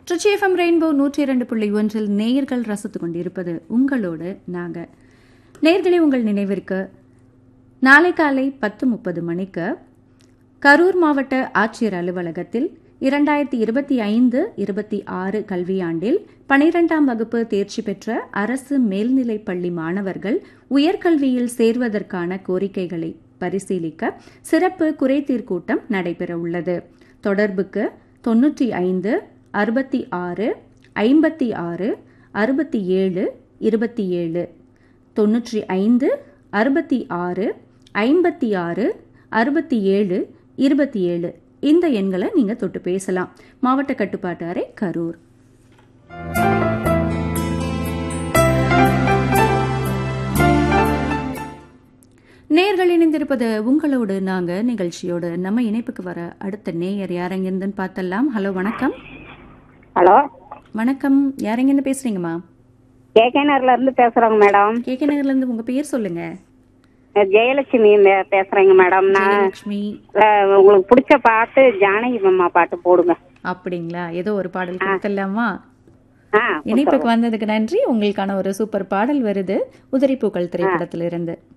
Trichy FM rainbow நூற்றி இரண்டு புள்ளி ஒன்றில் நேயர்கள் ரசித்துக் கொண்டிருப்பது உங்களோடு நாங்க நேயர்களே உங்கள் நினைவிற்கு நாளை காலை பத்து முப்பது மணிக்கு கரூர் மாவட்ட ஆட்சியர் அலுவலகத்தில் இரண்டாயிரத்தி இருபத்தி ஐந்து இருபத்தி ஆறு கல்வியாண்டில் பனிரெண்டாம் வகுப்பு தேர்ச்சி பெற்ற அரசு மேல்நிலைப் பள்ளி மாணவர்கள் உயர்கல்வியில் சேர்வதற்கான கோரிக்கைகளை பரிசீலிக்க சிறப்பு குறைதீர் கூட்டம் நடைபெற உள்ளது தொடர்புக்கு தொன்னூற்றி ஐந்து அறுபத்தி ஆறு ஐம்பத்தி ஆறு அறுபத்தி ஏழு இருபத்தி ஏழு தொன்னூற்றி ஐந்து அறுபத்தி ஆறு ஐம்பத்தி ஆறு அறுபத்தி ஏழு இருபத்தி ஏழு இந்த எண்களை நீங்கள் தொட்டு பேசலாம் மாவட்ட கட்டுப்பாட்டு அறை கரூர் நேர்கள் இணைந்திருப்பது உங்களோடு நாங்க நிகழ்ச்சியோடு நம்ம இணைப்புக்கு வர அடுத்த நேயர் யாரெங்கிருந்துன்னு பார்த்தலாம் ஹலோ வணக்கம் ஹலோ வணக்கம் யாரெங்கிருந்து பேசுறீங்கம்மா கேகேனர்ல இருந்து பேசுறோங்க மேடம் கே கே நகர்ல இருந்து உங்க பேர் சொல்லுங்க ஜெயலட்சுமி மே- பேசுறேங்க மேடம் நான் லட்சுமி அஹ், உங்களுக்கு பிடிச்ச பாட்டு ஜானகி அம்மா பாட்டு போடுங்க அப்படிங்களா ஏதோ ஒரு பாடல் கொடுத்துடலாமா ஆ இணைப்புக்கு வந்ததுக்கு நன்றி உங்களுக்கான ஒரு சூப்பர் பாடல் வருது உதிரிப்பூக்கள் திரைப்படத்திலிருந்து